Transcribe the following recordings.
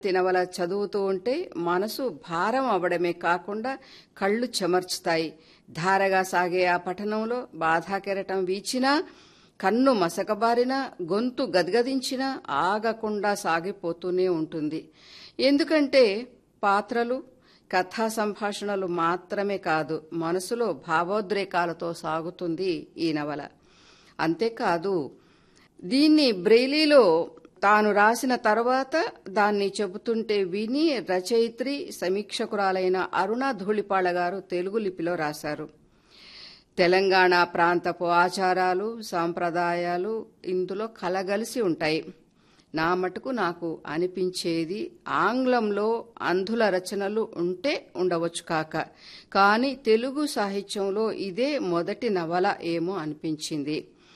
తినవల చదువుతూ ఉంటే మనసు భారం అవడమే కాకుండా కళ్ళు చెమర్చుతాయి ధారగా సాగే ఆ పఠనంలో బాధాకెరటం వీచినా కన్ను మసకబారినా గొంతు గద్గదించినా ఆగకుండా సాగిపోతూనే ఉంటుంది ఎందుకంటే పాత్రలు కథా సంభాషణలు మాత్రమే కాదు మనసులో భావోద్రేకాలతో సాగుతుంది ఈ నవల అంతేకాదు దీన్ని బ్రెయిలీలో తాను రాసిన తర్వాత దాన్ని చెబుతుంటే విని రచయిత్రి సమీక్షకురాలైన అరుణ ధూళిపాళ గారు తెలుగు లిపిలో రాశారు తెలంగాణ ప్రాంతపు ఆచారాలు సాంప్రదాయాలు ఇందులో కలగలిసి ఉంటాయి నా మటుకు నాకు అనిపించేది ఆంగ్లంలో అంధుల రచనలు ఉంటే ఉండవచ్చు కాక కానీ తెలుగు సాహిత్యంలో ఇదే మొదటి నవల ఏమో అనిపించింది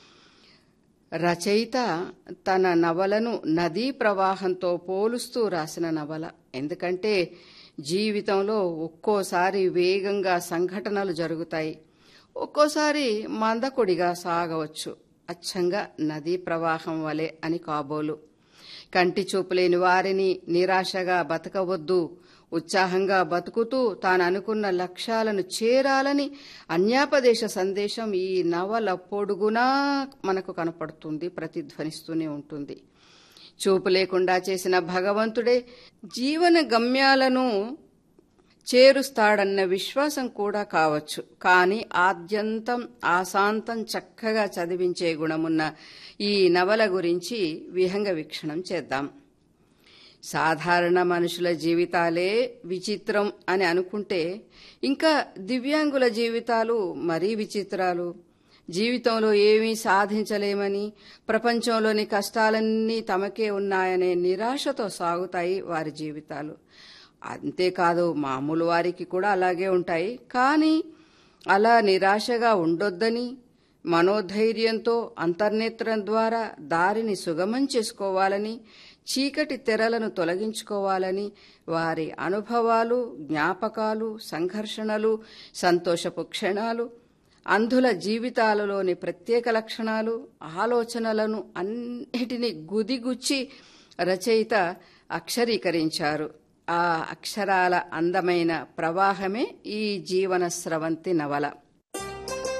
రచయిత తన నవలను నదీ ప్రవాహంతో పోలుస్తూ రాసిన నవల ఎందుకంటే జీవితంలో ఒక్కోసారి వేగంగా సంఘటనలు జరుగుతాయి ఒక్కోసారి మందకొడిగా సాగవచ్చు అచ్చంగా నదీ ప్రవాహం వలె అని కాబోలు కంటి చూపులేని వారిని నిరాశగా బతకవద్దు ఉత్సాహంగా బతుకుతూ తాను అనుకున్న లక్ష్యాలను చేరాలని అన్యాపదేశ సందేశం ఈ నవల పొడుగునా మనకు కనపడుతుంది ప్రతిధ్వనిస్తూనే ఉంటుంది చూపు లేకుండా చేసిన భగవంతుడే జీవన గమ్యాలను చేరుస్తాడన్న విశ్వాసం కూడా కావచ్చు కానీ ఆద్యంతం ఆశాంతం చక్కగా చదివించే గుణమున్న ఈ నవల గురించి విహంగ వీక్షణం చేద్దాం సాధారణ మనుషుల జీవితాలే విచిత్రం అని అనుకుంటే ఇంకా దివ్యాంగుల జీవితాలు మరీ విచిత్రాలు జీవితంలో ఏమీ సాధించలేమని ప్రపంచంలోని కష్టాలన్నీ తమకే ఉన్నాయనే నిరాశతో సాగుతాయి వారి జీవితాలు అంతేకాదు మామూలు వారికి కూడా అలాగే ఉంటాయి కానీ అలా నిరాశగా ఉండొద్దని మనోధైర్యంతో అంతర్నేత్రం ద్వారా దారిని సుగమం చేసుకోవాలని చీకటి తెరలను తొలగించుకోవాలని వారి అనుభవాలు జ్ఞాపకాలు సంఘర్షణలు సంతోషపు క్షణాలు అంధుల జీవితాలలోని ప్రత్యేక లక్షణాలు ఆలోచనలను అన్నిటినీ గుదిగుచ్చి రచయిత అక్షరీకరించారు ఆ అక్షరాల అందమైన ప్రవాహమే ఈ జీవన స్రవంతి నవల